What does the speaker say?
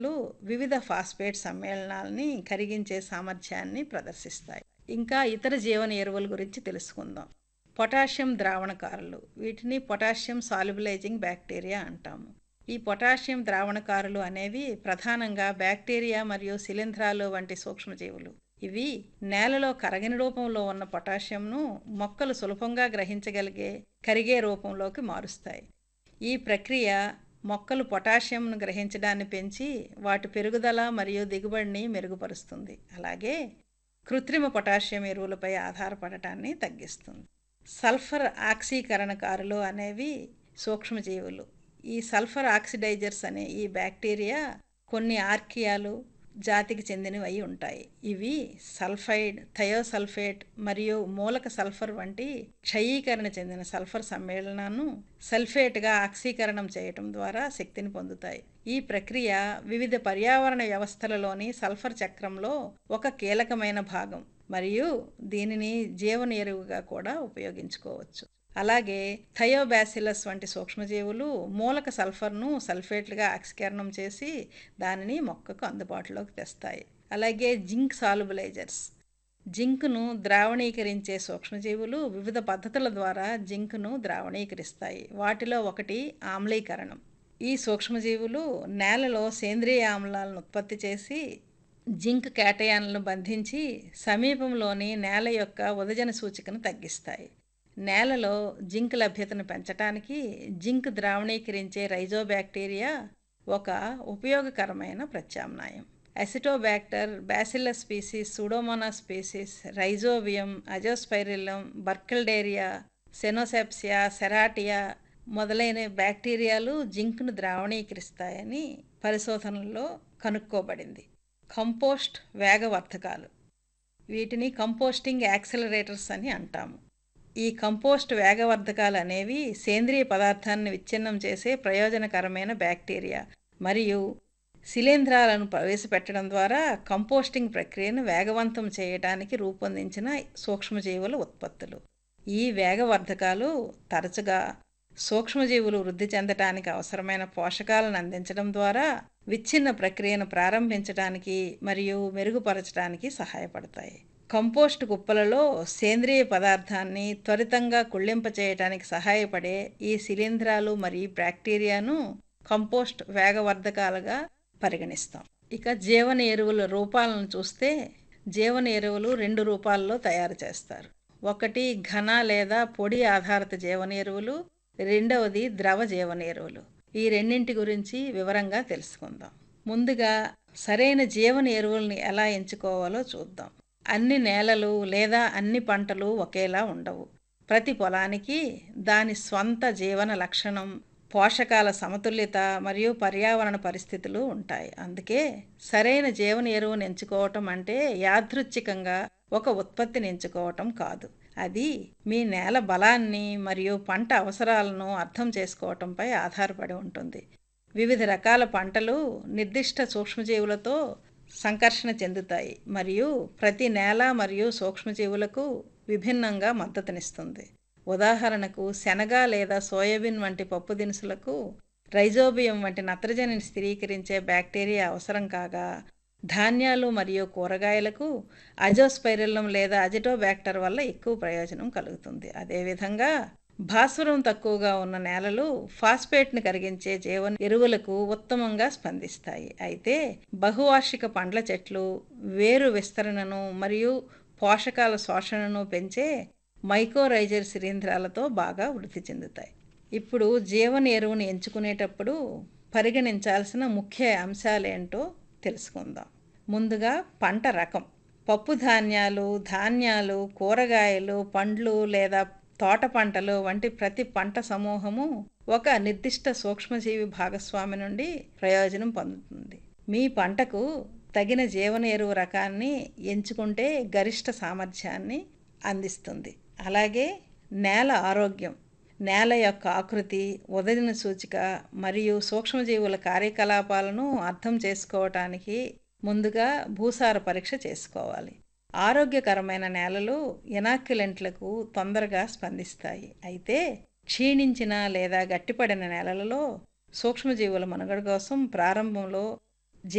లు వివిధ ఫాస్ఫేట్ సమ్మేళనాల్ని కరిగించే సామర్థ్యాన్ని ప్రదర్శిస్తాయి ఇంకా ఇతర జీవన ఎరువుల గురించి తెలుసుకుందాం పొటాషియం ద్రావణకారులు వీటిని పొటాషియం సాల్యుబలైజింగ్ బ్యాక్టీరియా అంటాము ఈ పొటాషియం ద్రావణకారులు అనేవి ప్రధానంగా బ్యాక్టీరియా మరియు శిలీంధ్రాలు వంటి సూక్ష్మజీవులు ఇవి నేలలో కరగిన రూపంలో ఉన్న పొటాషియంను మొక్కలు సులభంగా గ్రహించగలిగే కరిగే రూపంలోకి మారుస్తాయి ఈ ప్రక్రియ మొక్కలు పొటాషియంను గ్రహించడాన్ని పెంచి వాటి పెరుగుదల మరియు దిగుబడిని మెరుగుపరుస్తుంది అలాగే కృత్రిమ పొటాషియం ఎరువులపై ఆధారపడటాన్ని తగ్గిస్తుంది సల్ఫర్ ఆక్సీకరణకారులు అనేవి సూక్ష్మజీవులు ఈ సల్ఫర్ ఆక్సిడైజర్స్ అనే ఈ బ్యాక్టీరియా కొన్ని ఆర్కియాలు జాతికి చెందినవి అయి ఉంటాయి ఇవి సల్ఫైడ్ థయోసల్ఫేట్ మరియు మూలక సల్ఫర్ వంటి క్షయీకరణ చెందిన సల్ఫర్ సమ్మేళనాన్ని సల్ఫేట్గా ఆక్సీకరణం చేయటం ద్వారా శక్తిని పొందుతాయి ఈ ప్రక్రియ వివిధ పర్యావరణ వ్యవస్థలలోని సల్ఫర్ చక్రంలో ఒక కీలకమైన భాగం మరియు దీనిని జీవన ఎరువుగా కూడా ఉపయోగించుకోవచ్చు అలాగే థయోబాసిలస్ వంటి సూక్ష్మజీవులు మూలక సల్ఫర్ను సల్ఫేట్లుగా ఆక్సీకరణం చేసి దానిని మొక్కకు అందుబాటులోకి తెస్తాయి అలాగే జింక్ సాల్యుబలైజర్స్ జింక్ను ద్రావణీకరించే సూక్ష్మజీవులు వివిధ పద్ధతుల ద్వారా జింక్ను ద్రావణీకరిస్తాయి వాటిలో ఒకటి ఆమ్లీకరణం ఈ సూక్ష్మజీవులు నేలలో సేంద్రియ ఆమ్లాలను ఉత్పత్తి చేసి జింక్ కేటయాన్లను బంధించి సమీపంలోని నేల యొక్క ఉదజన సూచికను తగ్గిస్తాయి నేలలో జింక్ లభ్యతను పెంచడానికి జింక్ ద్రావణీకరించే రైజోబ్యాక్టీరియా ఒక ఉపయోగకరమైన ప్రత్యామ్నాయం acetobacter bacillus species pseudomona species rhizobium azospirillum burkholderia cenocepacia serratia మొదలైన బ్యాక్టీరియాలు జింక్ను ద్రావణీకరిస్తాయని పరిశోధనల్లో కనుక్కోబడింది కంపోస్ట్ వేగవర్ధకాలు వీటిని కంపోస్టింగ్ యాక్సిలరేటర్స్ అని అంటాము ఈ కంపోస్ట్ వేగవర్ధకాలు అనేవి సేంద్రియ పదార్థాన్ని విచ్ఛిన్నం చేసే ప్రయోజనకరమైన బ్యాక్టీరియా మరియు శిలీంధ్రాలను ప్రవేశపెట్టడం ద్వారా కంపోస్టింగ్ ప్రక్రియను వేగవంతం చేయడానికి రూపొందించిన సూక్ష్మజీవుల ఉత్పత్తులు ఈ వేగవర్ధకాలు తరచుగా సూక్ష్మజీవులు వృద్ధి చెందటానికి అవసరమైన పోషకాలను అందించడం ద్వారా విచ్ఛిన్న ప్రక్రియను ప్రారంభించడానికి మరియు మెరుగుపరచడానికి సహాయపడతాయి కంపోస్ట్ కుప్పలలో సేంద్రియ పదార్థాన్ని త్వరితంగా కుళ్ళింప చేయడానికి సహాయపడే ఈ శిలీంధ్రాలు మరియు బ్యాక్టీరియాను కంపోస్ట్ వేగవర్ధకాలుగా పరిగణిస్తాం ఇక జీవన ఎరువుల రూపాలను చూస్తే జీవన ఎరువులు రెండు రూపాల్లో తయారు చేస్తారు ఒకటి ఘన లేదా పొడి ఆధారిత జీవన ఎరువులు రెండవది ద్రవ జీవన ఎరువులు ఈ రెండింటి గురించి వివరంగా తెలుసుకుందాం ముందుగా సరైన జీవన ఎరువుల్ని ఎలా ఎంచుకోవాలో చూద్దాం అన్ని నేలలు లేదా అన్ని పంటలు ఒకేలా ఉండవు ప్రతి పొలానికి దాని స్వంత జీవన లక్షణం పోషకాల సమతుల్యత మరియు పర్యావరణ పరిస్థితులు ఉంటాయి అందుకే సరైన జీవన ఎరువును ఎంచుకోవటం అంటే యాదృచ్ఛికంగా ఒక ఉత్పత్తిని ఎంచుకోవటం కాదు అది మీ నేల బలాన్ని మరియు పంట అవసరాలను అర్థం చేసుకోవటంపై ఆధారపడి ఉంటుంది వివిధ రకాల పంటలు నిర్దిష్ట సూక్ష్మజీవులతో సంకర్షణ చెందుతాయి మరియు ప్రతి నేల మరియు సూక్ష్మజీవులకు విభిన్నంగా మద్దతునిస్తుంది ఉదాహరణకు శనగ లేదా సోయాబీన్ వంటి పప్పు దినుసులకు రైజోబియం వంటి నత్రజనిని స్థిరీకరించే బ్యాక్టీరియా అవసరం కాగా ధాన్యాలు మరియు కూరగాయలకు అజోస్పైరిల్లం లేదా అజిటోబ్యాక్టర్ వల్ల ఎక్కువ ప్రయోజనం కలుగుతుంది అదేవిధంగా భాస్వరం తక్కువగా ఉన్న నేలలు ఫాస్ఫేట్ను కరిగించే జీవన ఎరువులకు ఉత్తమంగా స్పందిస్తాయి అయితే బహువార్షిక పండ్ల చెట్లు వేరు విస్తరణను మరియు పోషకాల శోషణను పెంచే మైకోరైజర్ శిలీంధ్రాలతో బాగా వృద్ధి చెందుతాయి ఇప్పుడు జీవన ఎరువును ఎంచుకునేటప్పుడు పరిగణించాల్సిన ముఖ్య అంశాలేంటో తెలుసుకుందాం ముందుగా పంట రకం పప్పు ధాన్యాలు ధాన్యాలు కూరగాయలు పండ్లు లేదా తోట పంటలు వంటి ప్రతి పంట సమూహము ఒక నిర్దిష్ట సూక్ష్మజీవి భాగస్వామి నుండి ప్రయోజనం పొందుతుంది మీ పంటకు తగిన జీవన ఎరువు రకాన్ని ఎంచుకుంటే గరిష్ట సామర్థ్యాన్ని అందిస్తుంది అలాగే నేల ఆరోగ్యం నేల యొక్క ఆకృతి ఉదజన సూచిక మరియు సూక్ష్మజీవుల కార్యకలాపాలను అర్థం చేసుకోవటానికి ముందుగా భూసార పరీక్ష చేసుకోవాలి ఆరోగ్యకరమైన నేలలు ఇనాక్యులెంట్లకు తొందరగా స్పందిస్తాయి అయితే క్షీణించిన లేదా గట్టిపడిన నేలలలో సూక్ష్మజీవుల మనుగడ కోసం ప్రారంభంలో